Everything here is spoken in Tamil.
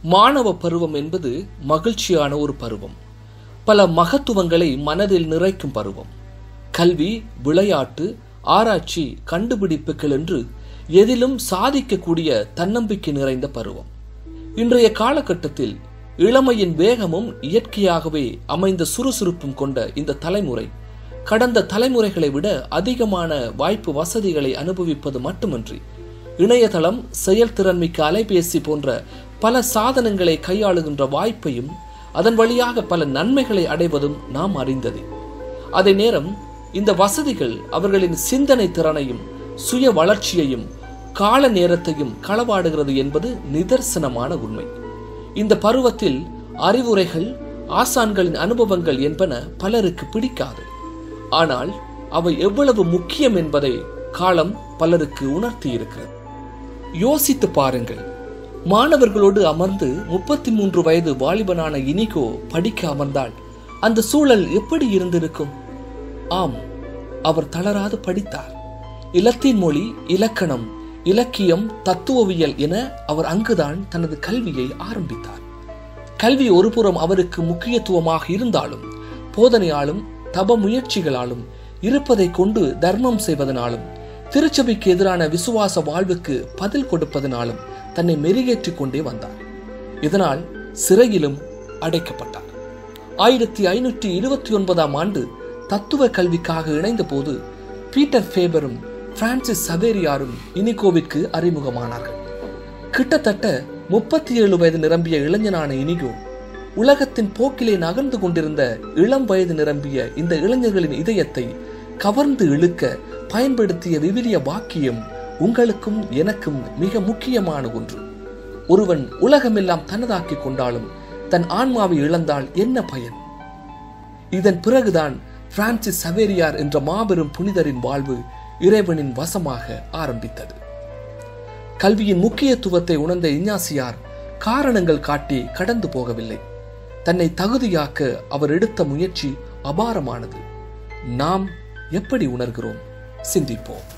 மாணவ பருவம் என்பது மகிழ்ச்சியான ஒரு பருவம் பல மகத்துவங்களை மனதில் நிறைக்கும் பருவம் கல்வி விளையாட்டு ஆராய்ச்சி கண்டுபிடிப்புகள் என்று எதிலும் சாதிக்கக்கூடிய தன்னம்பிக்கை நிறைந்த பருவம் இன்றைய காலகட்டத்தில் இளமையின் வேகமும் இயற்கையாகவே அமைந்த சுறுசுறுப்பும் கொண்ட இந்த தலைமுறை கடந்த தலைமுறைகளை விட அதிகமான வாய்ப்பு வசதிகளை அனுபவிப்பது மட்டுமின்றி இணையதளம் செயல்திறன்மிக்க அலைபேசி போன்ற பல சாதனங்களை கையாளுகின்ற வாய்ப்பையும் அதன் வழியாக பல நன்மைகளை அடைவதும் நாம் அறிந்ததே அதே நேரம் இந்த வசதிகள் அவர்களின் சிந்தனை திறனையும் சுய வளர்ச்சியையும் கால நேரத்தையும் களவாடுகிறது என்பது நிதர்சனமான உண்மை இந்த பருவத்தில் அறிவுரைகள் ஆசான்களின் அனுபவங்கள் என்பன பலருக்கு பிடிக்காது ஆனால் அவை எவ்வளவு முக்கியம் என்பதை காலம் பலருக்கு உணர்த்தி இருக்கிறது யோசித்து பாருங்கள் மாணவர்களோடு அமர்ந்து முப்பத்தி மூன்று வயது வாலிபனான இனிகோ படிக்க அமர்ந்தால் அந்த சூழல் எப்படி இருந்திருக்கும் ஆம் அவர் தளராது படித்தார் இலத்தீன் மொழி இலக்கணம் இலக்கியம் தத்துவவியல் என அவர் அங்குதான் தனது கல்வியை ஆரம்பித்தார் கல்வி ஒருபுறம் அவருக்கு முக்கியத்துவமாக இருந்தாலும் போதனையாலும் தப முயற்சிகளாலும் இருப்பதை கொண்டு தர்மம் செய்வதனாலும் திருச்சபைக்கு எதிரான விசுவாச வாழ்வுக்கு பதில் கொடுப்பதனாலும் தன்னை மெருகேற்றிக் கொண்டே வந்தார் இதனால் சிறையிலும் அடைக்கப்பட்டார் ஆயிரத்தி ஐநூற்றி இருபத்தி ஒன்பதாம் ஆண்டு தத்துவ கல்விக்காக இணைந்த போது பீட்டர் ஃபேபரும் பிரான்சிஸ் சவேரியாரும் இனிகோவிற்கு அறிமுகமானார்கள் கிட்டத்தட்ட முப்பத்தி ஏழு வயது நிரம்பிய இளைஞனான இனிகோ உலகத்தின் போக்கிலே நகர்ந்து கொண்டிருந்த இளம் வயது நிரம்பிய இந்த இளைஞர்களின் இதயத்தை கவர்ந்து இழுக்க பயன்படுத்திய விவிலிய வாக்கியம் உங்களுக்கும் எனக்கும் மிக முக்கியமான ஒன்று ஒருவன் உலகமெல்லாம் தனதாக்கிக் கொண்டாலும் தன் ஆன்மாவை இழந்தால் என்ன பயன் இதன் பிறகுதான் பிரான்சிஸ் சவேரியார் என்ற மாபெரும் புனிதரின் வாழ்வு இறைவனின் வசமாக ஆரம்பித்தது கல்வியின் முக்கியத்துவத்தை உணர்ந்த இஞ்ஞாசியார் காரணங்கள் காட்டி கடந்து போகவில்லை தன்னை தகுதியாக்க அவர் எடுத்த முயற்சி அபாரமானது நாம் எப்படி உணர்கிறோம் சிந்திப்போம்